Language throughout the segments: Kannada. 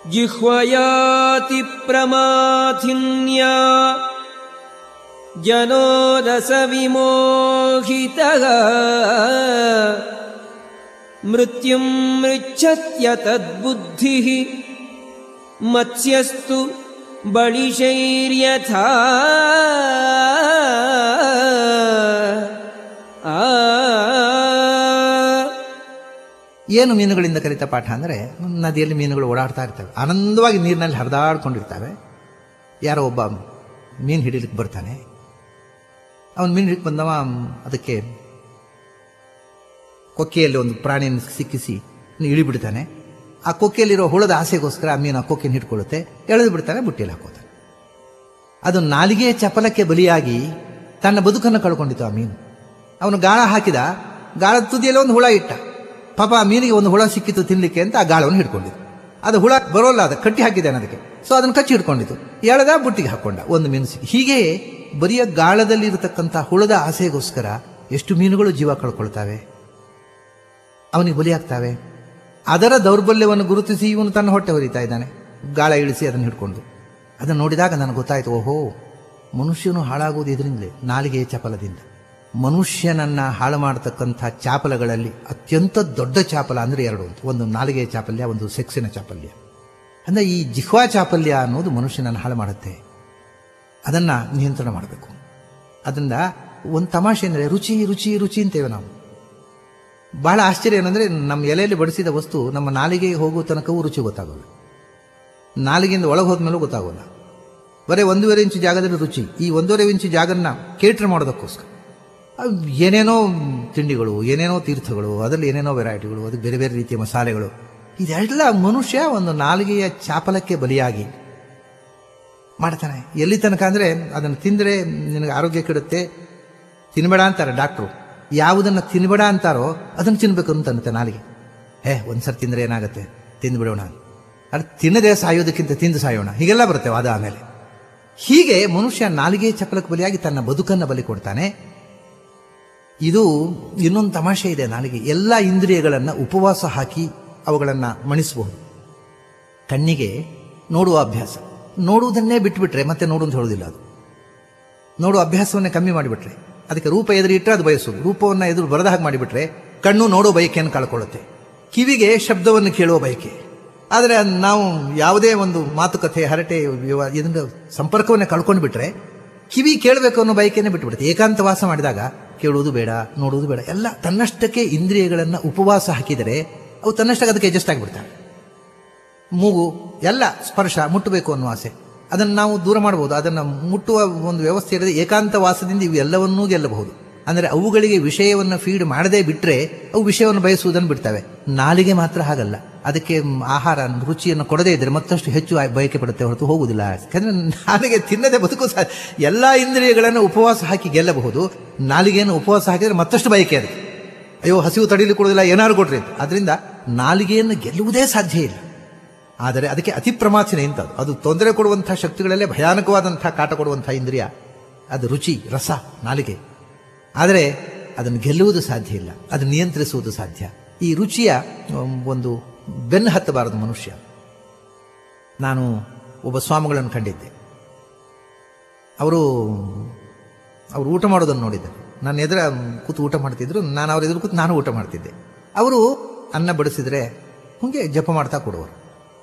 जिह्वयाति प्रमाथिन्या जनो रसविमोहितः मृत्युम् मृच्छत्यतद्बुद्धिः मत्स्यस्तु बलिशैर्यथा आ ಏನು ಮೀನುಗಳಿಂದ ಕಲಿತ ಪಾಠ ಅಂದರೆ ನದಿಯಲ್ಲಿ ಮೀನುಗಳು ಓಡಾಡ್ತಾ ಇರ್ತವೆ ಆನಂದವಾಗಿ ನೀರಿನಲ್ಲಿ ಹರಿದಾಡ್ಕೊಂಡಿರ್ತವೆ ಯಾರೋ ಒಬ್ಬ ಮೀನು ಹಿಡಿಲಿಕ್ಕೆ ಬರ್ತಾನೆ ಅವನು ಮೀನು ಹಿಡಿದು ಬಂದವ ಅದಕ್ಕೆ ಕೊಕ್ಕೆಯಲ್ಲಿ ಒಂದು ಪ್ರಾಣಿಯನ್ನು ಸಿಕ್ಕಿಸಿ ಇಳಿಬಿಡ್ತಾನೆ ಆ ಕೊಕ್ಕೆಯಲ್ಲಿರೋ ಹುಳದ ಆಸೆಗೋಸ್ಕರ ಆ ಮೀನು ಆ ಕೊಕ್ಕೆಯನ್ನು ಹಿಡ್ಕೊಳ್ಳುತ್ತೆ ಎಳೆದು ಬಿಡ್ತಾನೆ ಬುಟ್ಟಿಯಲ್ಲಿ ಹಾಕೋತಾನೆ ಅದು ನಾಲಿಗೆ ಚಪಲಕ್ಕೆ ಬಲಿಯಾಗಿ ತನ್ನ ಬದುಕನ್ನು ಕಳ್ಕೊಂಡಿತ್ತು ಆ ಮೀನು ಅವನು ಗಾಳ ಹಾಕಿದ ಗಾಳದ ತುದಿಯಲ್ಲಿ ಒಂದು ಹುಳ ಇಟ್ಟ ಪಾಪ ಆ ಮೀನಿಗೆ ಒಂದು ಹುಳ ಸಿಕ್ಕಿತ್ತು ತಿನ್ಲಿಕ್ಕೆ ಅಂತ ಆ ಗಾಳವನ್ನು ಹಿಡ್ಕೊಂಡಿದ್ದು ಅದು ಹುಳ ಬರೋಲ್ಲ ಅದು ಕಟ್ಟಿ ಹಾಕಿದ್ದಾನೆ ಅದಕ್ಕೆ ಸೊ ಅದನ್ನು ಕಚ್ಚಿ ಹಿಡ್ಕೊಂಡಿತ್ತು ಎಳೆದ ಬುಟ್ಟಿಗೆ ಹಾಕೊಂಡ ಒಂದು ಮೀನು ಸಿಕ್ಕಿ ಹೀಗೆ ಬರಿಯ ಗಾಳದಲ್ಲಿ ಇರತಕ್ಕಂಥ ಹುಳದ ಆಸೆಗೋಸ್ಕರ ಎಷ್ಟು ಮೀನುಗಳು ಜೀವ ಕಳ್ಕೊಳ್ತಾವೆ ಅವನಿಗೆ ಬಲಿಯಾಗ್ತಾವೆ ಅದರ ದೌರ್ಬಲ್ಯವನ್ನು ಗುರುತಿಸಿ ಇವನು ತನ್ನ ಹೊಟ್ಟೆ ಹೊರಿತಾ ಇದ್ದಾನೆ ಗಾಳ ಇಳಿಸಿ ಅದನ್ನು ಹಿಡ್ಕೊಂಡು ಅದನ್ನು ನೋಡಿದಾಗ ನನಗೆ ಗೊತ್ತಾಯಿತು ಓಹೋ ಮನುಷ್ಯನು ಹಾಳಾಗುವುದು ಇದರಿಂದಲೇ ನಾಲಿಗೆಯ ಚಪಲದಿಂದ ಮನುಷ್ಯನನ್ನ ಹಾಳು ಮಾಡತಕ್ಕಂಥ ಚಾಪಲಗಳಲ್ಲಿ ಅತ್ಯಂತ ದೊಡ್ಡ ಚಾಪಲ ಅಂದರೆ ಎರಡು ಅಂತ ಒಂದು ನಾಲಿಗೆಯ ಚಾಪಲ್ಯ ಒಂದು ಸೆಕ್ಸಿನ ಚಾಪಲ್ಯ ಅಂದರೆ ಈ ಜಿಹ್ವಾ ಚಾಪಲ್ಯ ಅನ್ನೋದು ಮನುಷ್ಯನನ್ನು ಹಾಳು ಮಾಡುತ್ತೆ ಅದನ್ನು ನಿಯಂತ್ರಣ ಮಾಡಬೇಕು ಅದರಿಂದ ಒಂದು ತಮಾಷೆ ಅಂದರೆ ರುಚಿ ರುಚಿ ರುಚಿ ಅಂತೇವೆ ನಾವು ಬಹಳ ಆಶ್ಚರ್ಯ ಏನಂದ್ರೆ ನಮ್ಮ ಎಲೆಯಲ್ಲಿ ಬಡಿಸಿದ ವಸ್ತು ನಮ್ಮ ನಾಲಿಗೆಗೆ ಹೋಗುವ ತನಕವೂ ರುಚಿ ಗೊತ್ತಾಗೋಲ್ಲ ನಾಲಿಗೆಯಿಂದ ಒಳಗೆ ಹೋದ್ಮೇಲೂ ಗೊತ್ತಾಗೋಲ್ಲ ಬರೀ ಒಂದೂವರೆ ಇಂಚು ಜಾಗದಲ್ಲಿ ರುಚಿ ಈ ಒಂದೂವರೆ ಇಂಚು ಜಾಗನ್ನ ಕೇಟ್ರ್ ಮಾಡೋದಕ್ಕೋಸ್ಕರ ಅವು ಏನೇನೋ ತಿಂಡಿಗಳು ಏನೇನೋ ತೀರ್ಥಗಳು ಅದರಲ್ಲಿ ಏನೇನೋ ವೆರೈಟಿಗಳು ಅದಕ್ಕೆ ಬೇರೆ ಬೇರೆ ರೀತಿಯ ಮಸಾಲೆಗಳು ಇದೆಲ್ಲ ಮನುಷ್ಯ ಒಂದು ನಾಲಿಗೆಯ ಚಾಪಲಕ್ಕೆ ಬಲಿಯಾಗಿ ಮಾಡ್ತಾನೆ ಎಲ್ಲಿ ತನಕ ಅಂದರೆ ಅದನ್ನು ತಿಂದರೆ ನಿನಗೆ ಆರೋಗ್ಯ ಕೆಡುತ್ತೆ ತಿನ್ಬೇಡ ಅಂತಾರೆ ಡಾಕ್ಟ್ರು ಯಾವುದನ್ನು ತಿನ್ಬೇಡ ಅಂತಾರೋ ಅದನ್ನು ತಿನ್ಬೇಕು ಅಂತ ಅನ್ನತ್ತೆ ನಾಲಿಗೆ ಹೇ ಒಂದ್ಸರಿ ತಿಂದರೆ ಏನಾಗುತ್ತೆ ತಿಂದುಬಿಡೋಣ ಅದು ತಿನ್ನದೆ ಸಾಯೋದಕ್ಕಿಂತ ತಿಂದು ಸಾಯೋಣ ಹೀಗೆಲ್ಲ ಬರುತ್ತೆ ವಾದ ಆಮೇಲೆ ಹೀಗೆ ಮನುಷ್ಯ ನಾಲಿಗೆ ಚಪಲಕ್ಕೆ ಬಲಿಯಾಗಿ ತನ್ನ ಬದುಕನ್ನು ಬಲಿ ಕೊಡ್ತಾನೆ ಇದು ಇನ್ನೊಂದು ತಮಾಷೆ ಇದೆ ನಾಲಿಗೆ ಎಲ್ಲ ಇಂದ್ರಿಯಗಳನ್ನು ಉಪವಾಸ ಹಾಕಿ ಅವುಗಳನ್ನು ಮಣಿಸಬಹುದು ಕಣ್ಣಿಗೆ ನೋಡುವ ಅಭ್ಯಾಸ ನೋಡುವುದನ್ನೇ ಬಿಟ್ಬಿಟ್ರೆ ಮತ್ತೆ ನೋಡು ಅಂತ ಹೇಳೋದಿಲ್ಲ ಅದು ನೋಡುವ ಅಭ್ಯಾಸವನ್ನೇ ಕಮ್ಮಿ ಮಾಡಿಬಿಟ್ರೆ ಅದಕ್ಕೆ ರೂಪ ಎದುರಿಟ್ರೆ ಅದು ಬಯಸೋದು ರೂಪವನ್ನು ಎದುರು ಬರದ ಹಾಗೆ ಮಾಡಿಬಿಟ್ರೆ ಕಣ್ಣು ನೋಡೋ ಬಯಕೆಯನ್ನು ಕಳ್ಕೊಳ್ಳುತ್ತೆ ಕಿವಿಗೆ ಶಬ್ದವನ್ನು ಕೇಳುವ ಬಯಕೆ ಆದರೆ ನಾವು ಯಾವುದೇ ಒಂದು ಮಾತುಕತೆ ಹರಟೆ ವಿವ- ಇದನ್ನ ಸಂಪರ್ಕವನ್ನೇ ಕಳ್ಕೊಂಡು ಬಿಟ್ರೆ ಕಿವಿ ಕೇಳಬೇಕು ಅನ್ನೋ ಬಯಕೆನೇ ಬಿಟ್ಟುಬಿಡುತ್ತೆ ಏಕಾಂತವಾಸ ಮಾಡಿದಾಗ ಕೇಳುವುದು ಬೇಡ ನೋಡುವುದು ಬೇಡ ಎಲ್ಲ ತನ್ನಷ್ಟಕ್ಕೆ ಇಂದ್ರಿಯಗಳನ್ನು ಉಪವಾಸ ಹಾಕಿದರೆ ಅವು ತನ್ನಷ್ಟಕ್ಕೆ ಅದಕ್ಕೆ ಅಡ್ಜಸ್ಟ್ ಆಗಿಬಿಡ್ತವೆ ಮೂಗು ಎಲ್ಲ ಸ್ಪರ್ಶ ಮುಟ್ಟಬೇಕು ಅನ್ನೋ ಆಸೆ ಅದನ್ನು ನಾವು ದೂರ ಮಾಡಬಹುದು ಅದನ್ನು ಮುಟ್ಟುವ ಒಂದು ವ್ಯವಸ್ಥೆ ಇರದೆ ಏಕಾಂತವಾಸದಿಂದ ಇವೆಲ್ಲವನ್ನೂ ಗೆಲ್ಲಬಹುದು ಅಂದರೆ ಅವುಗಳಿಗೆ ವಿಷಯವನ್ನು ಫೀಡ್ ಮಾಡದೇ ಬಿಟ್ಟರೆ ಅವು ವಿಷಯವನ್ನು ಬಯಸುವುದನ್ನು ಬಿಡ್ತವೆ ನಾಲಿಗೆ ಮಾತ್ರ ಹಾಗಲ್ಲ ಅದಕ್ಕೆ ಮ್, ಆಹಾರ ರುಚಿಯನ್ನು ಕೊಡದೇ ಇದ್ದರೆ ಮತ್ತಷ್ಟು ಹೆಚ್ಚು ಆ- ಬಯಕೆ ಪಡುತ್ತೆ ಹೊರತು ಹೋಗುವುದಿಲ್ಲ ಯಾಕಂದ್ರೆ ನಾಲಿಗೆ ತಿನ್ನದೆ ಬದುಕು ಸಹ ಎಲ್ಲ ಇಂದ್ರಿಯಗಳನ್ನು ಉಪವಾಸ ಹಾಕಿ ಗೆಲ್ಲಬಹುದು ನಾಲಿಗೆಯನ್ನು ಉಪವಾಸ ಹಾಕಿದರೆ ಮತ್ತಷ್ಟು ಬಯಕೆ ಅದಕ್ಕೆ ಅಯ್ಯೋ ಹಸಿವು ತಡೀಲಿಕ್ಕೆ ಕೊಡೋದಿಲ್ಲ ಏನಾದ್ರು ಕೊಡ್ರಿ ಅಂತ ಅದರಿಂದ ನಾಲಿಗೆಯನ್ನು ಗೆಲ್ಲುವುದೇ ಸಾಧ್ಯ ಇಲ್ಲ ಆದರೆ ಅದಕ್ಕೆ ಅತಿ ಪ್ರಮಾಚನೆ ಇಂಥದ್ದು ಅದು ತೊಂದರೆ ಕೊಡುವಂಥ ಶಕ್ತಿಗಳಲ್ಲೇ ಭಯಾನಕವಾದಂಥ ಕಾಟ ಕೊಡುವಂಥ ಇಂದ್ರಿಯ ಅದು ರುಚಿ ರಸ ನಾಲಿಗೆ ಆದರೆ ಅದನ್ನು ಗೆಲ್ಲುವುದು ಸಾಧ್ಯ ಇಲ್ಲ ಅದನ್ನು ನಿಯಂತ್ರಿಸುವುದು ಸಾಧ್ಯ ಈ ರುಚಿಯ ಉಮ್, ಒಂದು ಬೆನ್ನು ಹತ್ತಬಾರದು ಮನುಷ್ಯ ನಾನು ಒಬ್ಬ ಸ್ವಾಮಿಗಳನ್ನು ಕಂಡಿದ್ದೆ ಅವರು ಅವರು ಊಟ ಮಾಡೋದನ್ನು ನೋಡಿದ್ದೆ ನನ್ನ ಎದುರ ಕೂತು ಊಟ ಮಾಡ್ತಿದ್ರು ನಾನು ಅವ್ರ ಎದುರು ಕೂತು ನಾನು ಊಟ ಮಾಡ್ತಿದ್ದೆ ಅವರು ಅನ್ನ ಬಡಿಸಿದ್ರೆ ಹಂಗೆ ಜಪ ಮಾಡ್ತಾ ಕೊಡುವರು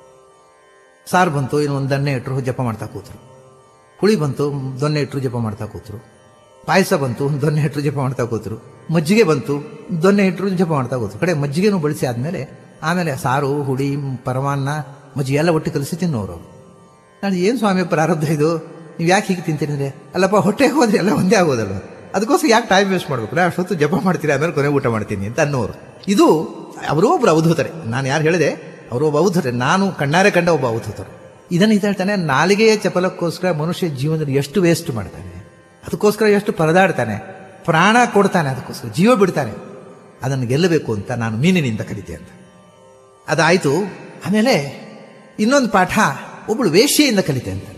ಸಾರು ಬಂತು ಇನ್ನು ಒಂದು ದನ್ನೆ ಇಟ್ಟರು ಜಪ ಮಾಡ್ತಾ ಕೂತರು ಹುಳಿ ಬಂತು ದೊನ್ನೆ ಇಟ್ಟರು ಜಪ ಮಾಡ್ತಾ ಕೂತರು ಪಾಯಸ ಬಂತು ದೊನ್ನೆ ಇಟ್ಟರು ಜಪ ಮಾಡ್ತಾ ಕೂತರು ಮಜ್ಜಿಗೆ ಬಂತು ದೊನ್ನೆ ಇಟ್ಟರು ಜಪ ಮಾಡ್ತಾ ಕೂತರು ಕಡೆ ಮಜ್ಜಿಗೆನೂ ಬಳಸಿ ಆದಮೇಲೆ ಆಮೇಲೆ ಸಾರು ಹುಳಿ ಪರಮಾನ್ನ ಮಜ್ಜಿಗೆ ಎಲ್ಲ ಒಟ್ಟು ಕಲಿಸಿ ತಿನ್ನೋರು ಅವರು ನಾನು ಏನು ಸ್ವಾಮಿ ಪ್ರಾರಬ್ಧ ಇದು ನೀವು ಯಾಕೆ ಹೀಗೆ ತಿಂತೀರಿ ಅಂದರೆ ಅಲ್ಲಪ್ಪ ಹೊಟ್ಟೆಗೆ ಹೋದ್ರೆ ಎಲ್ಲ ಒಂದೇ ಆಗೋದಲ್ಲ ಅದಕ್ಕೋಸ್ಕರ ಯಾಕೆ ಟೈಮ್ ವೇಸ್ಟ್ ಮಾಡಬೇಕು ನಾ ಅಷ್ಟೊತ್ತು ಜಪ ಮಾಡ್ತೀರಿ ಆಮೇಲೆ ಕೊನೆ ಊಟ ಮಾಡ್ತೀನಿ ಅಂತ ಅನ್ನೋರು ಇದು ಅವರೂ ಒಬ್ಬರು ಅವಧೂತರೆ ನಾನು ಯಾರು ಹೇಳಿದೆ ಅವರು ಒಬ್ಬ ಅವಧೂತರೆ ನಾನು ಕಣ್ಣಾರೆ ಕಂಡ ಒಬ್ಬ ಅವಧೂತರು ಇದನ್ನು ಇದು ಹೇಳ್ತಾನೆ ನಾಲಿಗೆಯ ಚಪಲಕ್ಕೋಸ್ಕರ ಮನುಷ್ಯ ಜೀವನದಲ್ಲಿ ಎಷ್ಟು ವೇಸ್ಟ್ ಮಾಡ್ತಾನೆ ಅದಕ್ಕೋಸ್ಕರ ಎಷ್ಟು ಪರದಾಡ್ತಾನೆ ಪ್ರಾಣ ಕೊಡ್ತಾನೆ ಅದಕ್ಕೋಸ್ಕರ ಜೀವ ಬಿಡ್ತಾನೆ ಅದನ್ನು ಗೆಲ್ಲಬೇಕು ಅಂತ ನಾನು ಮೀನಿನಿಂದ ಕಲಿತೆ ಅಂತ ಅದಾಯಿತು ಆಮೇಲೆ ಇನ್ನೊಂದು ಪಾಠ ಒಬ್ಬಳು ವೇಶ್ಯೆಯಿಂದ ಕಲಿತೆ ಅಂತ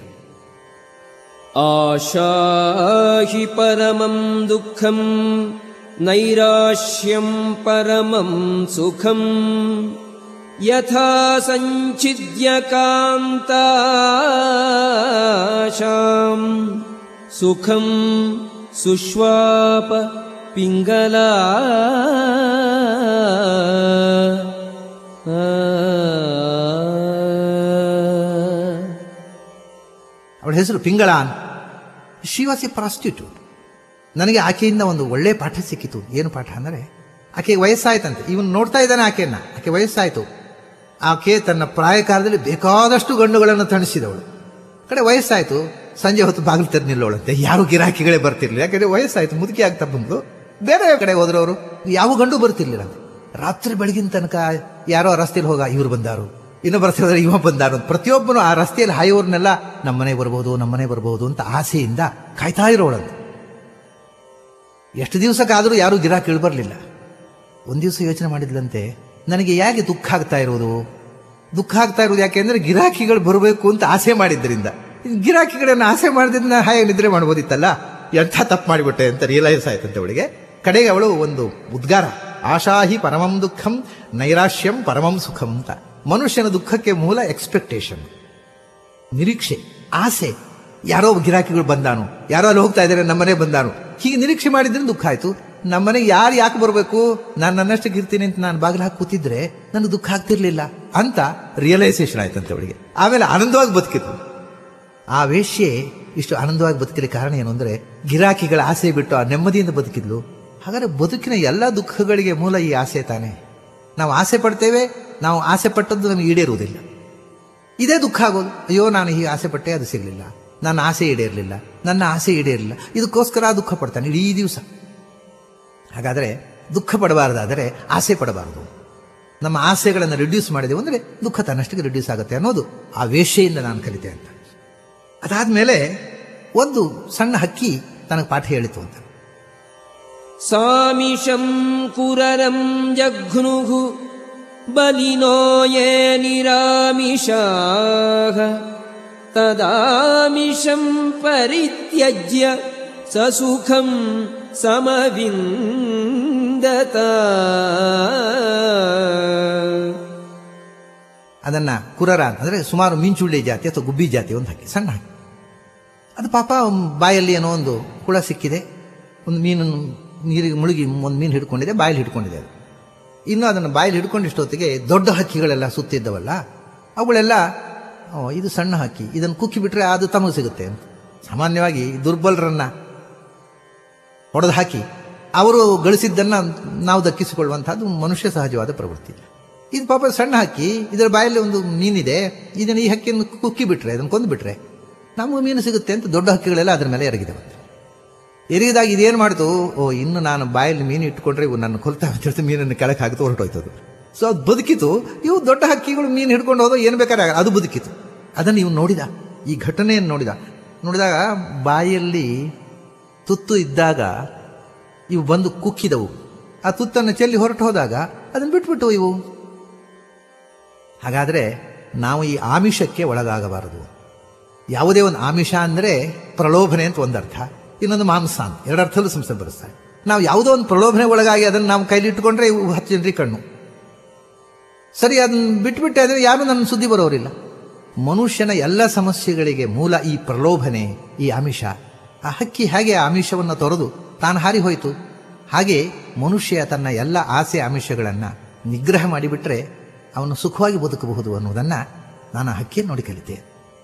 आशा हि परमम् दुःखम् नैराश्यम् परमम् सुखम् यथा सञ्चिद्य कान्ताशाम् सुखम् सुष्वाप पिङ्गला ಅವಳ ಹೆಸರು ಪಿಂಗಳಾನ್ ಶಿ ವಾಸ್ ಎ ಪ್ರಾಸ್ಟಿಟ್ಯೂಟ್ ನನಗೆ ಆಕೆಯಿಂದ ಒಂದು ಒಳ್ಳೆ ಪಾಠ ಸಿಕ್ಕಿತು ಏನು ಪಾಠ ಅಂದರೆ ಆಕೆಗೆ ವಯಸ್ಸಾಯ್ತಂತೆ ಇವನು ನೋಡ್ತಾ ಇದ್ದಾನೆ ಆಕೆಯನ್ನ ಆಕೆ ವಯಸ್ಸಾಯ್ತು ಆಕೆ ತನ್ನ ಪ್ರಾಯ ಕಾಲದಲ್ಲಿ ಬೇಕಾದಷ್ಟು ಗಂಡುಗಳನ್ನು ತಣಿಸಿದವಳು ಕಡೆ ವಯಸ್ಸಾಯ್ತು ಸಂಜೆ ಹೊತ್ತು ಬಾಗಿಲು ತೆರೆದು ನಿಲ್ಲೋಳಂತೆ ಯಾರು ಗಿರಾಕಿಗಳೇ ಬರ್ತಿರ್ಲಿಲ್ಲ ಯಾಕಂದ್ರೆ ವಯಸ್ಸಾಯ್ತು ಮುದುಕಿ ಆಗ್ತಾ ಬಂದು ಬೇರೆ ಕಡೆ ಹೋದ್ರವರು ಯಾವ ಗಂಡು ಬರ್ತಿರ್ಲಿಲ್ಲ ರಾತ್ರಿ ಬೆಳಗಿನ ತನಕ ಯಾರೋ ರಸ್ತೆಯಲ್ಲಿ ಹೋಗ ಇವ್ರು ಬಂದಾರು ಇನ್ನೊಬ್ಬ ರಸ್ತೆ ಹೋದ್ರೆ ಇವ ಬಂದಾರು ಅಂತ ಪ್ರತಿಯೊಬ್ಬನು ಆ ರಸ್ತೆಯಲ್ಲಿ ಹಾಯೋರ್ನೆಲ್ಲ ನಮ್ಮನೆ ಬರ್ಬೋದು ನಮ್ಮನೆ ಬರ್ಬೋದು ಅಂತ ಆಸೆಯಿಂದ ಕಾಯ್ತಾ ಇರೋಳಂತೆ ಎಷ್ಟು ದಿವಸಕ್ಕಾದರೂ ಯಾರೂ ಗಿರಾಕಿ ಇಳ್ಬರ್ಲಿಲ್ಲ ಒಂದು ದಿವಸ ಯೋಚನೆ ಮಾಡಿದ್ಲಂತೆ ನನಗೆ ಯಾಕೆ ದುಃಖ ಆಗ್ತಾ ಇರೋದು ದುಃಖ ಆಗ್ತಾ ಇರೋದು ಯಾಕೆ ಅಂದ್ರೆ ಗಿರಾಕಿಗಳು ಬರಬೇಕು ಅಂತ ಆಸೆ ಮಾಡಿದ್ರಿಂದ ಇದ್ ಗಿರಾಕಿಗಳನ್ನ ಆಸೆ ಮಾಡಿದ್ರಿಂದ ಹಾಗೆ ನಿದ್ರೆ ಮಾಡ್ಬೋದಿತ್ತಲ್ಲ ಎಂಥ ತಪ್ಪು ಮಾಡಿಬಿಟ್ಟೆ ಅಂತ ರಿಯಲೈಸ್ ಆಯ್ತಂತೆ ಅವಳಿಗೆ ಕಡೆಗೆ ಅವಳು ಒಂದು ಉದ್ಗಾರ ಆಶಾಹಿ ಪರಮಂ ದುಃಖಂ ನೈರಾಶ್ಯಂ ಪರಮಂ ಸುಖಂ ಅಂತ ಮನುಷ್ಯನ ದುಃಖಕ್ಕೆ ಮೂಲ ಎಕ್ಸ್ಪೆಕ್ಟೇಷನ್ ನಿರೀಕ್ಷೆ ಆಸೆ ಯಾರೋ ಗಿರಾಕಿಗಳು ಬಂದಾನು ಯಾರೋ ಅಲ್ಲಿ ಹೋಗ್ತಾ ಇದ್ದಾರೆ ನಮ್ಮನೆ ಬಂದಾನು ಹೀಗೆ ನಿರೀಕ್ಷೆ ಮಾಡಿದ್ರೆ ದುಃಖ ಆಯ್ತು ನಮ್ಮನೆ ಯಾರು ಯಾಕೆ ಬರಬೇಕು ನಾನು ನನ್ನಷ್ಟಕ್ಕೆ ಇರ್ತೀನಿ ಅಂತ ನಾನು ಬಾಗಿಲು ಹಾಕಿ ಕೂತಿದ್ರೆ ನನಗೆ ದುಃಖ ಆಗ್ತಿರ್ಲಿಲ್ಲ ಅಂತ ರಿಯಲೈಸೇಷನ್ ಆಯ್ತಂತೆ ಅವಳಿಗೆ ಆಮೇಲೆ ಆನಂದವಾಗಿ ಬದುಕಿತು ಆ ವೇಶ್ಯೆ ಇಷ್ಟು ಆನಂದವಾಗಿ ಬದುಕಲಿಕ್ಕೆ ಕಾರಣ ಏನು ಅಂದ್ರೆ ಗಿರಾಕಿಗಳ ಆಸೆ ಬಿಟ್ಟು ಆ ನೆಮ್ಮದಿಯಿಂದ ಬದುಕಿದ್ಲು ಹಾಗಾದ್ರೆ ಬದುಕಿನ ಎಲ್ಲ ದುಃಖಗಳಿಗೆ ಮೂಲ ಈ ಆಸೆ ತಾನೆ ನಾವು ಆಸೆ ಪಡ್ತೇವೆ ನಾವು ಆಸೆ ಪಟ್ಟದ್ದು ನಮಗೆ ಈಡೇರುವುದಿಲ್ಲ ಇದೇ ದುಃಖ ಆಗೋದು ಅಯ್ಯೋ ನಾನು ಹೀಗೆ ಆಸೆ ಪಟ್ಟೆ ಅದು ಸಿಗಲಿಲ್ಲ ನನ್ನ ಆಸೆ ಈಡೇರಲಿಲ್ಲ ನನ್ನ ಆಸೆ ಈಡೇರಲಿಲ್ಲ ಇದಕ್ಕೋಸ್ಕರ ದುಃಖ ಪಡ್ತಾನೆ ಇಡೀ ದಿವಸ ಹಾಗಾದರೆ ದುಃಖ ಪಡಬಾರದಾದರೆ ಆಸೆ ಪಡಬಾರದು ನಮ್ಮ ಆಸೆಗಳನ್ನು ರಿಡ್ಯೂಸ್ ಮಾಡಿದೆವು ಅಂದರೆ ದುಃಖ ತನ್ನಷ್ಟಕ್ಕೆ ರಿಡ್ಯೂಸ್ ಆಗುತ್ತೆ ಅನ್ನೋದು ಆ ವೇಷೆಯಿಂದ ನಾನು ಕಲಿತೆ ಅಂತ ಅದಾದ್ಮೇಲೆ ಒಂದು ಸಣ್ಣ ಹಕ್ಕಿ ತನಗೆ ಪಾಠ ಹೇಳಿತು ಅಂತ सामिषम् कुररम् जघ्नुः बलिनो ये निरामिषाः तदामिषम् परित्यज्य ससुखम् समविन्दत ಅದನ್ನ ಕುರರ ಅಂದರೆ ಸುಮಾರು ಮಿಂಚುಳ್ಳಿ ಜಾತಿ ಅಥವಾ ಗುಬ್ಬಿ ಜಾತಿ ಒಂದು ಹಕ್ಕಿ ಸಣ್ಣ ಹಕ್ಕಿ ಅದು ಪಾಪ ಅವ್ನ್ ಬಾಯಲ್ಲಿ ಏನೋ ಒಂದು ಹುಳ ಸಿಕ್ಕಿದೆ ಒಂದು ಮೀನನ್ನು ನೀರಿಗೆ ಮುಳುಗಿ ಒಂದು ಮೀನು ಹಿಡ್ಕೊಂಡಿದೆ ಬಾಯಲ್ಲಿ ಹಿಡ್ಕೊಂಡಿದೆ ಅದು ಇನ್ನು ಅದನ್ನು ಬಾಯಲ್ಲಿ ಹಿಡ್ಕೊಂಡಿಷ್ಟೊತ್ತಿಗೆ ದೊಡ್ಡ ಹಕ್ಕಿಗಳೆಲ್ಲ ಸುತ್ತಿದ್ದವಲ್ಲ ಅವುಗಳೆಲ್ಲ ಓ ಇದು ಸಣ್ಣ ಹಕ್ಕಿ ಇದನ್ನು ಕುಕ್ಕಿ ಬಿಟ್ರೆ ಅದು ತಮಗೆ ಸಿಗುತ್ತೆ ಅಂತ ಸಾಮಾನ್ಯವಾಗಿ ದುರ್ಬಲರನ್ನ ಹೊಡೆದು ಹಾಕಿ ಅವರು ಗಳಿಸಿದ್ದನ್ನು ನಾವು ದಕ್ಕಿಸಿಕೊಳ್ಳುವಂಥದ್ದು ಮನುಷ್ಯ ಸಹಜವಾದ ಪ್ರವೃತ್ತಿ ಇದು ಪಾಪ ಸಣ್ಣ ಹಕ್ಕಿ ಇದರ ಬಾಯಲ್ಲಿ ಒಂದು ಮೀನಿದೆ ಇದನ್ನು ಈ ಹಕ್ಕಿಯನ್ನು ಕುಕ್ಕಿ ಬಿಟ್ರೆ ಅದನ್ನು ಕೊಂದು ಬಿಟ್ರೆ ನಮಗೆ ಮೀನು ಸಿಗುತ್ತೆ ಅಂತ ದೊಡ್ಡ ಹಕ್ಕಿಗಳೆಲ್ಲ ಅದರ ಮೇಲೆ ಎರಗಿದವು ಎರಗಿದಾಗ ಇದೇನು ಮಾಡ್ತು ಓ ಇನ್ನು ನಾನು ಬಾಯಲ್ಲಿ ಮೀನು ಇಟ್ಕೊಂಡ್ರೆ ಇವು ನನ್ನ ಕೊಲ್ತಾ ಅಂತ ಮೀನನ್ನು ಕೆಳಕ್ಕೆ ಹಾಕಿತು ಹೊರಟೋಯ್ತದು ಸೊ ಅದು ಬದುಕಿತು ಇವು ದೊಡ್ಡ ಹಕ್ಕಿಗಳು ಮೀನು ಹಿಡ್ಕೊಂಡು ಹೋದೋ ಏನು ಬೇಕಾದ್ರೆ ಆಗಲ್ಲ, ಅದು ಬದುಕಿತು ಅದನ್ನು ಇವು ನೋಡಿದ ಈ ಘಟನೆಯನ್ನು ನೋಡಿದ ನೋಡಿದಾಗ ಬಾಯಲ್ಲಿ ತುತ್ತು ಇದ್ದಾಗ ಇವು ಬಂದು ಕುಕ್ಕಿದವು ಆ ತುತ್ತನ್ನು ಚೆಲ್ಲಿ ಹೊರಟು ಹೋದಾಗ ಅದನ್ನು ಬಿಟ್ಬಿಟ್ಟು ಇವು ಹಾಗಾದರೆ ನಾವು ಈ ಆಮಿಷಕ್ಕೆ ಒಳಗಾಗಬಾರದು ಯಾವುದೇ ಒಂದು ಆಮಿಷ ಅಂದರೆ ಪ್ರಲೋಭನೆ ಅಂತ ಒಂದು ಅರ್ಥ ಇನ್ನೊಂದು ಮಾಂಸ ಅಂತ ಎರಡು ಅರ್ಥದಲ್ಲೂ ಸಂಸ್ಥೆ ಬರೆಸ್ತಾರೆ ನಾವು ಯಾವುದೋ ಒಂದು ಪ್ರಲೋಭನೆ ಒಳಗಾಗಿ ಅದನ್ನು ನಾವು ಕೈಲಿ ಇಟ್ಕೊಂಡ್ರೆ ಇವು ಹತ್ತು ಜನರಿಗೆ ಕಣ್ಣು ಸರಿ ಅದನ್ನು ಬಿಟ್ಬಿಟ್ಟೆ ಆದರೆ ಯಾರೂ ನನ್ನ ಸುದ್ದಿ ಬರೋರಿಲ್ಲ ಮನುಷ್ಯನ ಎಲ್ಲ ಸಮಸ್ಯೆಗಳಿಗೆ ಮೂಲ ಈ ಪ್ರಲೋಭನೆ ಈ ಆಮಿಷ ಆ ಹಕ್ಕಿ ಹೇಗೆ ಆ ಆಮಿಷವನ್ನು ತೊರೆದು ತಾನು ಹಾರಿ ಹೋಯಿತು ಹಾಗೆ ಮನುಷ್ಯ ತನ್ನ ಎಲ್ಲ ಆಸೆ ಆಮಿಷಗಳನ್ನು ನಿಗ್ರಹ ಮಾಡಿಬಿಟ್ರೆ ಅವನು ಸುಖವಾಗಿ ಬದುಕಬಹುದು ಅನ್ನೋದನ್ನು ನಾನು ಆ ಹಕ್ಕಿಯನ್ನು ನೋಡಿ ಕಲಿತೆ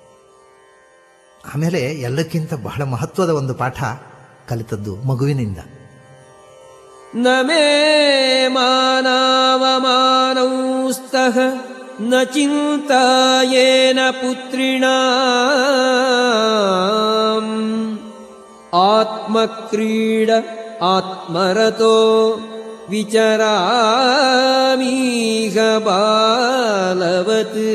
ಆಮೇಲೆ ಎಲ್ಲಕ್ಕಿಂತ ಬಹಳ ಮಹತ್ವದ ಒಂದು ಪಾಠ ಕಲಿತದ್ದು ಮಗುವಿನಿಂದ न मे मानावमानौ स्तः न चिन्तायेन पुत्रिणाम् आत्मक्रीड आत्मरतो विचरामीह बालवत्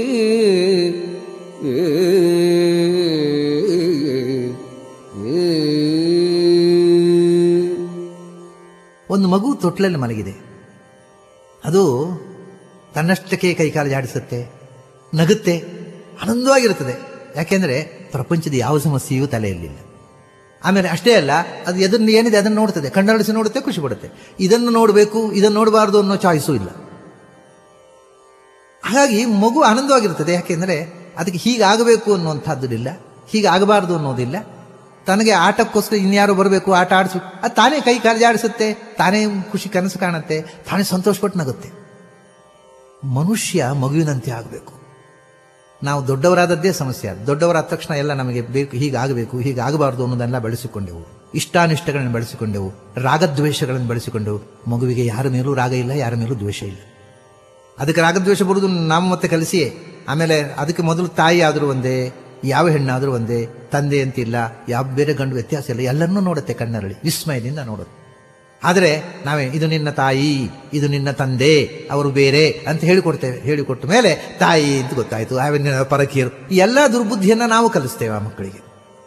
ಒಂದು ಮಗು ತೊಟ್ಲಲ್ಲಿ ಮಲಗಿದೆ ಅದು ತನ್ನಷ್ಟಕ್ಕೆ ಕೈಕಾಲು ಜಾಡಿಸುತ್ತೆ ನಗುತ್ತೆ ಆನಂದವಾಗಿರುತ್ತದೆ ಯಾಕೆಂದ್ರೆ ಪ್ರಪಂಚದ ಯಾವ ಸಮಸ್ಯೆಯೂ ತಲೆಯಲ್ಲಿಲ್ಲ ಆಮೇಲೆ ಅಷ್ಟೇ ಅಲ್ಲ ಅದು ಎದನ್ನು ಏನಿದೆ ಅದನ್ನು ನೋಡ್ತದೆ ಕಣ್ಣರಳಿಸಿ ನೋಡುತ್ತೆ ಖುಷಿ ಪಡುತ್ತೆ ಇದನ್ನು ನೋಡಬೇಕು ಇದನ್ನು ನೋಡಬಾರ್ದು ಅನ್ನೋ ಚಾಯ್ಸು ಇಲ್ಲ ಹಾಗಾಗಿ ಮಗು ಆನಂದವಾಗಿರ್ತದೆ ಯಾಕೆಂದ್ರೆ ಅದಕ್ಕೆ ಹೀಗಾಗಬೇಕು ಅನ್ನುವಂಥದ್ದಿಲ್ಲ ಹೀಗಾಗಬಾರ್ದು ಅನ್ನೋದಿಲ್ಲ ತನಗೆ ಆಟಕ್ಕೋಸ್ಕರ ಇನ್ಯಾರು ಬರಬೇಕು ಆಟ ಆಡಿಸು ಅದು ತಾನೇ ಕೈ ಕಾಲು ಜಾಡಿಸುತ್ತೆ ತಾನೇ ಖುಷಿ ಕನಸು ಕಾಣುತ್ತೆ ತಾನೇ ಸಂತೋಷಪಟ್ಟು ನಗುತ್ತೆ ಮನುಷ್ಯ ಮಗುವಿನಂತೆ ಆಗಬೇಕು ನಾವು ದೊಡ್ಡವರಾದದ್ದೇ ಸಮಸ್ಯೆ ಅದು ದೊಡ್ಡವರಾದ ತಕ್ಷಣ ಎಲ್ಲ ನಮಗೆ ಬೇಕು ಹೀಗಾಗಬೇಕು ಹೀಗಾಗಬಾರ್ದು ಅನ್ನೋದನ್ನ ಬೆಳೆಸಿಕೊಂಡೆವು ಇಷ್ಟಾನಿಷ್ಟಗಳನ್ನು ಬೆಳೆಸಿಕೊಂಡೆವು ರಾಗದ್ವೇಷಗಳನ್ನು ಬೆಳೆಸಿಕೊಂಡೆವು ಮಗುವಿಗೆ ಯಾರ ಮೇಲೂ ರಾಗ ಇಲ್ಲ ಯಾರ ಮೇಲೂ ದ್ವೇಷ ಇಲ್ಲ ಅದಕ್ಕೆ ರಾಗದ್ವೇಷ ಬರುವುದು ನಾವು ಮತ್ತೆ ಕಲಿಸಿಯೇ ಆಮೇಲೆ ಅದಕ್ಕೆ ಮೊದಲು ತಾಯಿ ಆದರೂ ಒಂದೇ ಯಾವ ಹೆಣ್ಣಾದರೂ ಒಂದೇ ತಂದೆ ಅಂತಿಲ್ಲ ಯಾವ ಬೇರೆ ಗಂಡು ವ್ಯತ್ಯಾಸ ಇಲ್ಲ ಎಲ್ಲರನ್ನೂ ನೋಡುತ್ತೆ ಕಣ್ಣರಳಿ ವಿಸ್ಮಯದಿಂದ ನೋಡುತ್ತೆ ಆದರೆ ನಾವೇ ಇದು ನಿನ್ನ ತಾಯಿ ಇದು ನಿನ್ನ ತಂದೆ ಅವರು ಬೇರೆ ಅಂತ ಹೇಳಿಕೊಡ್ತೇವೆ ಹೇಳಿಕೊಟ್ಟ ಮೇಲೆ ತಾಯಿ ಅಂತ ಗೊತ್ತಾಯ್ತು ಆಮೇಲೆ ಪರಕೀಯರು ಈ ಎಲ್ಲ ದುರ್ಬುದ್ಧಿಯನ್ನ ನಾವು ಕಲಿಸ್ತೇವೆ ಆ ಮಕ್ಕಳಿಗೆ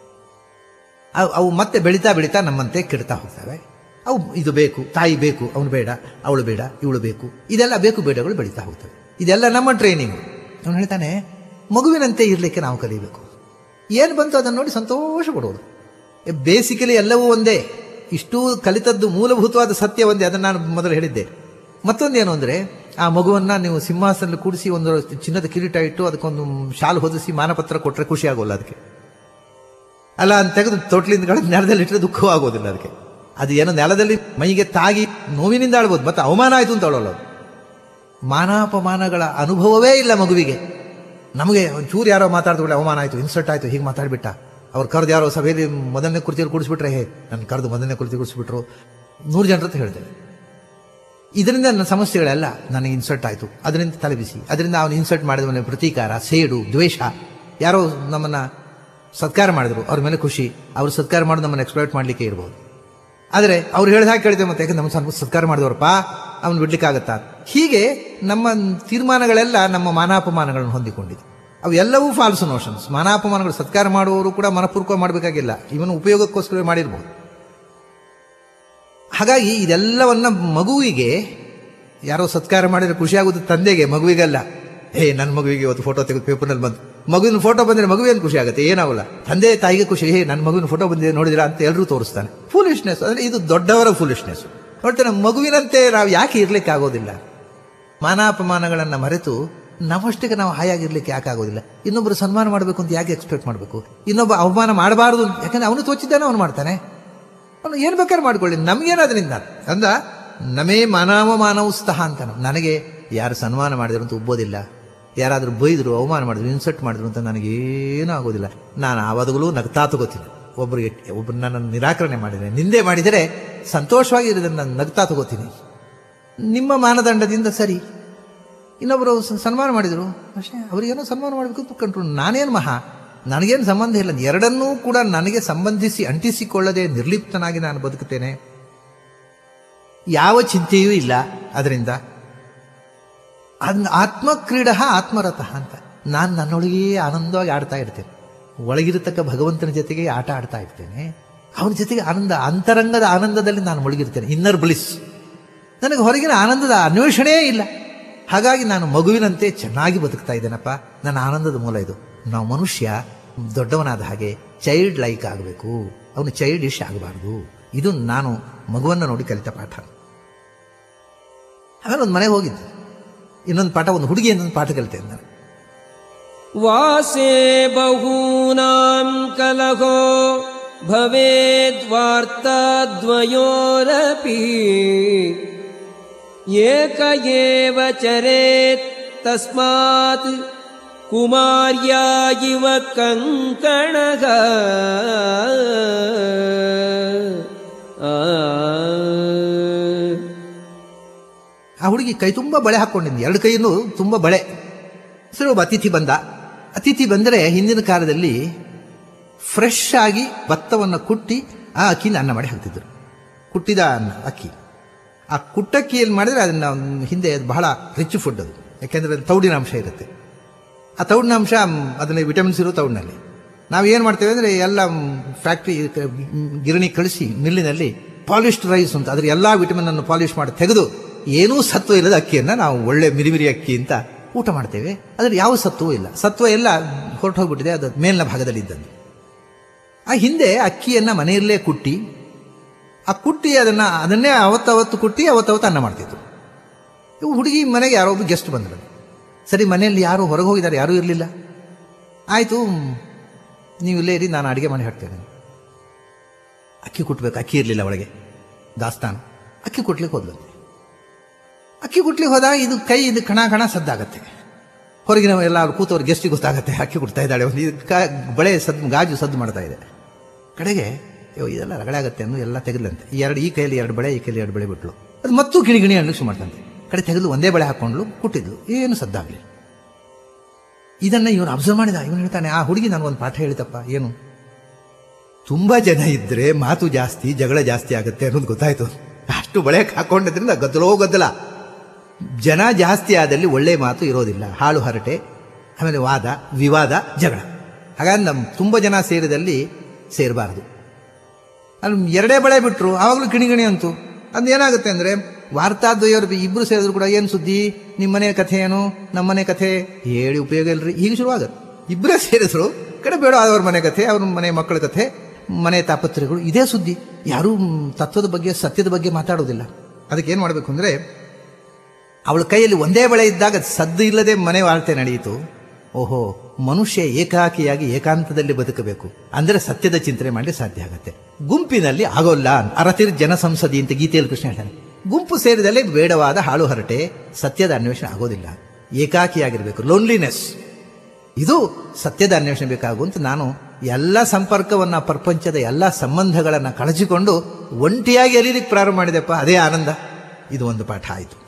ಅವು ಅವು ಮತ್ತೆ ಬೆಳೀತಾ ಬೆಳೀತಾ ನಮ್ಮಂತೆ ಕೆಡ್ತಾ ಹೋಗ್ತವೆ ಅವು ಇದು ಬೇಕು ತಾಯಿ ಬೇಕು ಅವನು ಬೇಡ ಅವಳು ಬೇಡ ಇವಳು ಬೇಕು ಇದೆಲ್ಲ ಬೇಕು ಬೇಡಗಳು ಬೆಳೀತಾ ಹೋಗ್ತವೆ ಇದೆಲ್ಲ ನಮ್ಮ ಟ್ರೈನಿಂಗ್ ಅವನು ಹೇಳ್ತಾನೆ ಮಗುವಿನಂತೆ ಇರಲಿಕ್ಕೆ ನಾವು ಕಲಿಬೇಕು ಏನು ಬಂತು ಅದನ್ನು ನೋಡಿ ಸಂತೋಷ ಪಡುವುದು ಬೇಸಿಕಲಿ ಎಲ್ಲವೂ ಒಂದೇ ಇಷ್ಟು ಕಲಿತದ್ದು ಮೂಲಭೂತವಾದ ಸತ್ಯ ಒಂದೇ ಅದನ್ನು ನಾನು ಮೊದಲು ಹೇಳಿದ್ದೆ ಮತ್ತೊಂದೇನು ಅಂದರೆ ಆ ಮಗುವನ್ನ ನೀವು ಸಿಂಹಾಸನ ಕೂಡಿಸಿ ಒಂದು ಚಿನ್ನದ ಕಿರೀಟ ಇಟ್ಟು ಅದಕ್ಕೊಂದು ಶಾಲು ಹೊದಿಸಿ ಮಾನಪತ್ರ ಕೊಟ್ಟರೆ ಖುಷಿ ಆಗೋಲ್ಲ ಅದಕ್ಕೆ ಅಲ್ಲ ಅಂತ ತೆಗೆದು ತೊಟ್ಲಿಂದ ಕಳೆದು ನೆಲದಲ್ಲಿ ಇಟ್ಟರೆ ದುಃಖವೂ ಆಗೋದಿಲ್ಲ ಅದಕ್ಕೆ ಅದು ಏನೋ ನೆಲದಲ್ಲಿ ಮೈಗೆ ತಾಗಿ ನೋವಿನಿಂದ ಆಳ್ಬೋದು ಮತ್ತೆ ಅವಮಾನ ಆಯಿತು ಅಂತ ಹೇಳೋಲ್ಲ ಅದು ಮಾನಾಪಮಾನಗಳ ಅನುಭವವೇ ಇಲ್ಲ ಮಗುವಿಗೆ ನಮಗೆ ಒಂಚೂರು ಯಾರೋ ಮಾತಾಡಿದ್ರೆ ಅವಮಾನ ಆಯಿತು ಇನ್ಸಲ್ಟ್ ಆಯಿತು ಹೀಗೆ ಮಾತಾಡ್ಬಿಟ್ಟ ಅವ್ರು ಕರೆದು ಯಾರೋ ಸಭೆಯಲ್ಲಿ ಮೊದಲನೇ ಕುರ್ಚಿಯಲ್ಲಿ ಕೂಡಿಸ್ಬಿಟ್ರೆ ಹೇ ನನ್ನ ಕರೆದು ಮೊದಲನೇ ಕುರ್ಚಿ ಕೂಡಿಸ್ಬಿಟ್ರು ನೂರು ಜನರ ಹತ್ರ ಹೇಳ್ತೇವೆ ಇದರಿಂದ ನನ್ನ ಸಮಸ್ಯೆಗಳೆಲ್ಲ ನನಗೆ ಇನ್ಸಲ್ಟ್ ಆಯಿತು ಅದರಿಂದ ತಲೆಬಿಸಿ ಅದರಿಂದ ಅವನು ಇನ್ಸಲ್ಟ್ ಮಾಡಿದ ಮೇಲೆ ಪ್ರತೀಕಾರ ಸೇಡು ದ್ವೇಷ ಯಾರೋ ನಮ್ಮನ್ನ ಸತ್ಕಾರ ಮಾಡಿದ್ರು ಅವ್ರ ಮೇಲೆ ಖುಷಿ ಅವ್ರು ಸತ್ಕಾರ ಮಾಡಿ ನಮ್ಮನ್ನು ಎಕ್ಸ್ಪ್ಲೋಟ್ ಮಾಡಲಿಕ್ಕೆ ಇರ್ಬೋದು ಆದರೆ ಅವ್ರು ಹೇಳಿದ ಹಾಗೆ ಕೇಳಿದೆ ಮತ್ತೆ ಯಾಕಂದ್ರೆ ನಮ್ಮ ಸ್ವಲ್ಪ ಸತ್ಕಾರ ಮಾಡಿದವರಪ್ಪ ಅವನು ಬಿಡ್ಲಿಕ್ಕಾಗತ್ತಾ ಹೀಗೆ ನಮ್ಮ ತೀರ್ಮಾನಗಳೆಲ್ಲ ನಮ್ಮ ಮಾನಾಪಮಾನಗಳನ್ನು ಹೊಂದಿಕೊಂಡಿದೆ ಅವು ಎಲ್ಲವೂ ಫಾಲ್ಸ್ ನೋಷನ್ಸ್ ಮಾನಾಪಮಾನಗಳು ಸತ್ಕಾರ ಮಾಡುವವರು ಕೂಡ ಮನಪೂರ್ವಕ ಮಾಡಬೇಕಾಗಿಲ್ಲ ಇವನು ಉಪಯೋಗಕ್ಕೋಸ್ಕರ ಮಾಡಿರ್ಬೋದು ಹಾಗಾಗಿ ಇದೆಲ್ಲವನ್ನ ಮಗುವಿಗೆ ಯಾರೋ ಸತ್ಕಾರ ಮಾಡಿದ್ರೆ ಖುಷಿಯಾಗೋದು ತಂದೆಗೆ ಮಗುವಿಗಲ್ಲ ಹೇ ನನ್ನ ಮಗುವಿಗೆ ಇವತ್ತು ಫೋಟೋ ತೆಗೆದು ಪೇಪರ್ನಲ್ಲಿ ಬಂದು ಮಗುವಿನ ಫೋಟೋ ಬಂದರೆ ಮಗುವೇನು ಖುಷಿ ಆಗುತ್ತೆ ಏನಾಗಲ್ಲ ತಂದೆ ತಾಯಿಗೆ ಖುಷಿ ಹೇ ನನ್ನ ಮಗುವಿನ ಫೋಟೋ ಬಂದಿದೆ ನೋಡಿದಿರಾ ಅಂತ ಎಲ್ಲರೂ ತೋರಿಸ್ತಾನೆ ಫೂಲಿಶ್ನೆಸ್ ಅಂದ್ರೆ ಇದು ದೊಡ್ಡವರ ಫೂಲಿಶ್ನೆಸ್ ನೋಡ್ತಾನೆ ಮಗುವಿನಂತೆ ನಾವು ಯಾಕೆ ಇರ್ಲಿಕ್ಕೆ ಆಗೋದಿಲ್ಲ ಮಾನಾಪಮಾನಗಳನ್ನು ಮರೆತು ನಾವಷ್ಟಕ್ಕೆ ನಾವು ಹಾಯಾಗಿರ್ಲಿಕ್ಕೆ ಯಾಕೆ ಆಗೋದಿಲ್ಲ ಇನ್ನೊಬ್ಬರು ಸನ್ಮಾನ ಮಾಡಬೇಕು ಅಂತ ಯಾಕೆ ಎಕ್ಸ್ಪೆಕ್ಟ್ ಮಾಡಬೇಕು ಇನ್ನೊಬ್ಬ ಅವಮಾನ ಮಾಡಬಾರದು ಯಾಕಂದ್ರೆ ಅವನು ತೋಚಿದ್ದಾನೆ ಅವನು ಮಾಡ್ತಾನೆ ಅವನು ಏನು ಬೇಕಾದ್ರೆ ಮಾಡ್ಕೊಳ್ಳಿ ನಮಗೇನಾದ್ರಿಂದ ಅಂದ ನಮೇ ಮಾನವ ಮಾನವಸ್ತಃ ಅಂತ ನನಗೆ ಯಾರು ಸನ್ಮಾನ ಮಾಡಿದ್ರು ಅಂತ ಉಬ್ಬೋದಿಲ್ಲ ಯಾರಾದರೂ ಬೈದರು ಅವಮಾನ ಮಾಡಿದ್ರು ಇನ್ಸಲ್ಟ್ ಮಾಡಿದ್ರು ಅಂತ ನನಗೇನೂ ಆಗೋದಿಲ್ಲ ನಾನು ಆವಾಗಲೂ ನಗ್ತಾ ತಗೋತೀನಿ ಒಬ್ಬರಿಗೆ ಒಬ್ಬರು ನನ್ನನ್ನು ನಿರಾಕರಣೆ ಮಾಡಿದರೆ ನಿಂದೆ ಮಾಡಿದರೆ ಸಂತೋಷವಾಗಿ ಇರೋದನ್ನು ನಾನು ನಗ್ತಾ ತಗೋತೀನಿ ನಿಮ್ಮ ಮಾನದಂಡದಿಂದ ಸರಿ ಇನ್ನೊಬ್ಬರು ಸ- ಸನ್ಮಾನ ಮಾಡಿದರು ಅಷ್ಟೇ ಅವರಿಗೇನೋ ಸನ್ಮಾನ ಮಾಡಬೇಕು ಅಂತ ಕಂಡ್ರು ನಾನೇನು ಮಹಾ ನನಗೇನು ಸಂಬಂಧ ಇಲ್ಲ ಎರಡನ್ನೂ ಕೂಡ ನನಗೆ ಸಂಬಂಧಿಸಿ ಅಂಟಿಸಿಕೊಳ್ಳದೆ ನಿರ್ಲಿಪ್ತನಾಗಿ ನಾನು ಬದುಕುತ್ತೇನೆ ಯಾವ ಚಿಂತೆಯೂ ಇಲ್ಲ ಅದರಿಂದ ಅದನ್ನ ಆತ್ಮಕ್ರೀಡ ಆತ್ಮರಥ ಅಂತ ನಾನು ನನ್ನೊಳಗೆ ಆನಂದವಾಗಿ ಆಡ್ತಾ ಇರ್ತೇನೆ ಒಳಗಿರತಕ್ಕ ಭಗವಂತನ ಜೊತೆಗೆ ಆಟ ಆಡ್ತಾ ಇರ್ತೇನೆ ಅವನ ಜೊತೆಗೆ ಆನಂದ ಅಂತರಂಗದ ಆನಂದದಲ್ಲಿ ನಾನು ಮುಳುಗಿರ್ತೇನೆ ಇನ್ನರ್ ಬ್ಲಿಸ್ ನನಗೆ ಹೊರಗಿನ ಆನಂದದ ಅನ್ವೇಷಣೆಯೇ ಇಲ್ಲ ಹಾಗಾಗಿ ನಾನು ಮಗುವಿನಂತೆ ಚೆನ್ನಾಗಿ ಬದುಕ್ತಾ ಇದ್ದೇನಪ್ಪ ನನ್ನ ಆನಂದದ ಮೂಲ ಇದು ನಾವು ಮನುಷ್ಯ ದೊಡ್ಡವನಾದ ಹಾಗೆ ಚೈಲ್ಡ್ ಲೈಕ್ ಆಗಬೇಕು ಅವನು ಚೈಲ್ಡ್ ಇಶ್ ಆಗಬಾರ್ದು ಇದು ನಾನು ಮಗುವನ್ನು ನೋಡಿ ಕಲಿತ ಪಾಠ ಆಮೇಲೆ ಒಂದು ಮನೆಗೆ ಹೋಗಿದ್ದೆ ಇನ್ನೊಂದು ಪಾಠ ಒಂದು ಹುಡುಗಿ ಇನ್ನೊಂದು ಪಾಠ ಕಲಿತೇನೆ ನಾನು वासे बहूनां कलहो भवेद्वार्ताद्वयोरपि एक एव चरेत् तस्मात् कुमार्या इव कङ्कणः आ ಆ ಹುಡುಗಿ ಕೈ ತುಂಬ ಬಳೆ ಹಾಕ್ಕೊಂಡಿದ್ದೆ ಎರಡು ಕೈಯಲ್ಲೂ ತುಂಬ ಬಳೆ ಸರಿ ಒಬ್ಬ ಅತಿಥಿ ಬಂದ ಅತಿಥಿ ಬಂದರೆ ಹಿಂದಿನ ಕಾಲದಲ್ಲಿ ಫ್ರೆಶ್ ಆಗಿ ಭತ್ತವನ್ನು ಕುಟ್ಟಿ ಆ ಅಕ್ಕಿನ ಅನ್ನ ಮಾಡಿ ಹಾಕ್ತಿದ್ರು ಕುಟ್ಟಿದ ಅನ್ನ ಅಕ್ಕಿ ಆ ಕುಟ್ಟಕ್ಕಿಯಲ್ಲಿ ಮಾಡಿದ್ರೆ ಅದನ್ನ ಒಂದು ಹಿಂದೆ ಅದು ಬಹಳ ರಿಚ್ ಫುಡ್ ಅದು ಯಾಕೆಂದ್ರೆ ಅದು ತೌಡಿನ ಅಂಶ ಇರುತ್ತೆ ಆ ತೌಡಿನ ಅಂಶ ಮ್, ಅದನ್ನ ವಿಟಮಿನ್ಸ್ ಇರೋ ತೌಡಿನಲ್ಲಿ ನಾವು ಏನು ಮಾಡ್ತೇವೆ ಅಂದರೆ ಎಲ್ಲ ಫ್ಯಾಕ್ಟ್ರಿ ಗಿರಣಿ ಕಳಿಸಿ ಮಿಲ್ಲಿನಲ್ಲಿ ಪಾಲಿಶ್ಡ್ ರೈಸ್ ಅಂತ ಅದ್ರ ಎಲ್ಲ ವಿಟಮಿನ್ ಅನ್ನು ಪಾಲಿಶ್ ಮಾಡಿ ತೆಗೆದು ಏನೂ ಸತ್ವ ಇಲ್ಲದ ಅಕ್ಕಿಯನ್ನು ನಾವು ಒಳ್ಳೆ ಮಿರಿಮಿರಿ ಅಕ್ಕಿ ಅಂತ ಊಟ ಮಾಡ್ತೇವೆ ಅದ್ರ ಯಾವ ಸತ್ವವೂ ಇಲ್ಲ ಸತ್ವ ಎಲ್ಲ ಹೊರಟು ಹೋಗ್ಬಿಟ್ಟಿದೆ ಅದು ಮೇಲಿನ ಭಾಗದಲ್ಲಿ ಇದ್ದದ್ದು ಆ ಹಿಂದೆ ಅಕ್ಕಿಯನ್ನ ಮನೆಯಲ್ಲೇ ಕುಟ್ಟಿ ಆ ಕುಟ್ಟಿ ಅದನ್ನ ಅದನ್ನೇ ಅವತ್ತವತ್ತು ಕುಟ್ಟಿ ಅವತ್ತವತ್ತು ಅನ್ನ ಮಾಡ್ತಿದ್ರು ಇವು ಹುಡುಗಿ ಮನೆಗೆ ಯಾರೋ ಒಬ್ರು ಗೆಸ್ಟ್ ಬಂದರು ಸರಿ ಮನೆಯಲ್ಲಿ ಯಾರು ಹೊರಗೆ ಹೋಗಿದ್ದಾರೆ ಯಾರೂ ಇರಲಿಲ್ಲ ಆಯಿತು ನೀವು ಇಲ್ಲೇ ಇರಿ ನಾನು ಅಡುಗೆ ಮಾಡಿ ಹಾಕ್ತೇನೆ ಅಕ್ಕಿ ಕುಟ್ಬೇಕು ಅಕ್ಕಿ ಇರಲಿಲ್ಲ ಒಳಗೆ ದಾಸ್ತಾನು ಅಕ್ಕಿ ಕುಟ್ಲಿಕ್ಕೆ ಹೋದ್ಲಂತೆ ಅಕ್ಕಿ ಕುಟ್ಲಿಕ್ಕೆ ಹೋದಾಗ ಇದು ಕೈ ಇದು ಕಣ ಕಣ ಸದ್ದಾಗತ್ತೆ ಹೊರಗಿನ ಎಲ್ಲ ಕೂತವ್ರು ಗೆಸ್ಟಿಗೆ ಗೊತ್ತಾಗತ್ತೆ ಅಕ್ಕಿ ಕುಟ್ತಾ ಇದ್ದಾಳೆ ಒಂದು ಇದು ಕ- ಬಳೆ ಸದ್ದು ಗಾಜು ಸದ್ದು ಮಾಡ್ತಾ ಇದೆ ಕಡೆಗೆ ಅಯ್ಯೋ ಇದೆಲ್ಲ ರಗಳೆ ಆಗತ್ತೆ ಅನ್ನೋ ಎಲ್ಲ ತೆಗೆದ್ಲಂತೆ ಈ ಎರಡು ಈ ಕೈಯಲ್ಲಿ ಎರಡು ಬಳೆ ಈ ಕೈಯಲ್ಲಿ ಎರಡು ಬಳೆ ಬಿಟ್ಲು ಅದು ಮತ್ತೂ ಗಿಣಿ ಗಿಣಿ ಅನ್ನಿಸು ಮಾಡ್ತಂತೆ ಕಡೆ ತೆಗೆದು ಒಂದೇ ಬಳೆ ಹಾಕೊಂಡ್ಲು ಕುಟ್ಟಿದ್ಲು ಏನು ಸದ್ದಾಗಲಿ ಇದನ್ನ ಇವನು ಅಬ್ಸರ್ವ್ ಮಾಡಿದ ಇವನು ಹೇಳ್ತಾನೆ ಆ ಹುಡುಗಿ ನನಗೊಂದು ಪಾಠ ಹೇಳಿತಪ್ಪ ಏನು ತುಂಬಾ ಜನ ಇದ್ರೆ ಮಾತು ಜಾಸ್ತಿ ಜಗಳ ಜಾಸ್ತಿ ಆಗುತ್ತೆ ಅನ್ನೋದು ಗೊತ್ತಾಯ್ತು ಅಷ್ಟು ಬಳೆ ಹಾಕೊಂಡಿದ್ರಿಂದ ಗದ್ದಲೋ ಗದ್ದಲ ಜನ ಜಾಸ್ತಿ ಆದಲ್ಲಿ ಒಳ್ಳೆ ಮಾತು ಇರೋದಿಲ್ಲ ಹಾಳು ಹರಟೆ ಆಮೇಲೆ ವಾದ ವಿವಾದ ಜಗಳ ಹಾಗಾಗಿ ನಮ್ಮ ತುಂಬ ಜನ ಸೇರಿದಲ್ಲಿ ಸೇರಬಾರದು ಅಲ್ಲಿ ಎರಡೇ ಬಳೆ ಬಿಟ್ರು ಆವಾಗಲೂ ಗಿಣಿಗಿಣಿ ಅಂತು ಅದೇನಾಗುತ್ತೆ ಅಂದ್ರೆ ವಾರ್ತಾದ್ವಯರು ಇಬ್ರು ಸೇರಿದ್ರು ಕೂಡ ಏನು ಸುದ್ದಿ ನಿಮ್ಮ ಮನೆ ಕಥೆ ಏನು ನಮ್ಮ ಮನೆ ಕಥೆ ಹೇಳಿ ಉಪಯೋಗ ಇಲ್ರಿ ಈಗ ಶುರುವಾಗತ್ತೆ ಇಬ್ಬರೇ ಸೇರಿದ್ರು ಕಡೆ ಬೇಡ ಅವ್ರ ಮನೆ ಕಥೆ ಅವ್ರ ಮನೆ ಮಕ್ಕಳ ಕಥೆ ಮನೆ ತಾಪತ್ರೆಗಳು ಇದೇ ಸುದ್ದಿ ಯಾರೂ ಮ್, ತತ್ವದ ಬಗ್ಗೆ ಸತ್ಯದ ಬಗ್ಗೆ ಮಾತಾಡೋದಿಲ್ಲ ಅದಕ್ಕೆ ಏನು ಮಾಡಬೇಕು ಅಂದ್ರೆ ಅವಳ ಕೈಯಲ್ಲಿ ಒಂದೇ ಬಳೆ ಇದ್ದಾಗ ಸದ್ದು ಇಲ್ಲದೆ ಮನೆ ವಾರ್ತೆ ನಡೆಯಿತು ಓಹೋ ಮನುಷ್ಯ ಏಕಾಕಿಯಾಗಿ ಏಕಾಂತದಲ್ಲಿ ಬದುಕಬೇಕು ಅಂದ್ರೆ ಸತ್ಯದ ಚಿಂತನೆ ಮಾಡಿ ಸಾಧ್ಯ ಆಗುತ್ತೆ ಗುಂಪಿನಲ್ಲಿ ಆಗೋಲ್ಲ ಅರತಿರ್ ಜನ ಸಂಸದಿ ಅಂತ ಗೀತೆಯಲ್ಲಿ ಕೃಷ್ಣ ಹೇಳ್ತಾನೆ ಗುಂಪು ಸೇರಿದಲ್ಲಿ ಬೇಡವಾದ ಹಾಳು ಹರಟೆ ಸತ್ಯದ ಅನ್ವೇಷಣೆ ಆಗೋದಿಲ್ಲ ಏಕಾಕಿಯಾಗಿರ್ಬೇಕು ಲೋನ್ಲಿನೆಸ್ ಇದು ಸತ್ಯದ ಅನ್ವೇಷಣೆ ಬೇಕಾಗುವಂತ ನಾನು ಎಲ್ಲ ಸಂಪರ್ಕವನ್ನ ಪ್ರಪಂಚದ ಎಲ್ಲ ಸಂಬಂಧಗಳನ್ನ ಕಳಚಿಕೊಂಡು ಒಂಟಿಯಾಗಿ ಎರೀಲಿಕ್ಕೆ ಪ್ರಾರಂಭ ಮಾಡಿದೆಪ್ಪ ಅದೇ ಆನಂದ ಇದು ಒಂದು ಪಾಠ ಆಯಿತು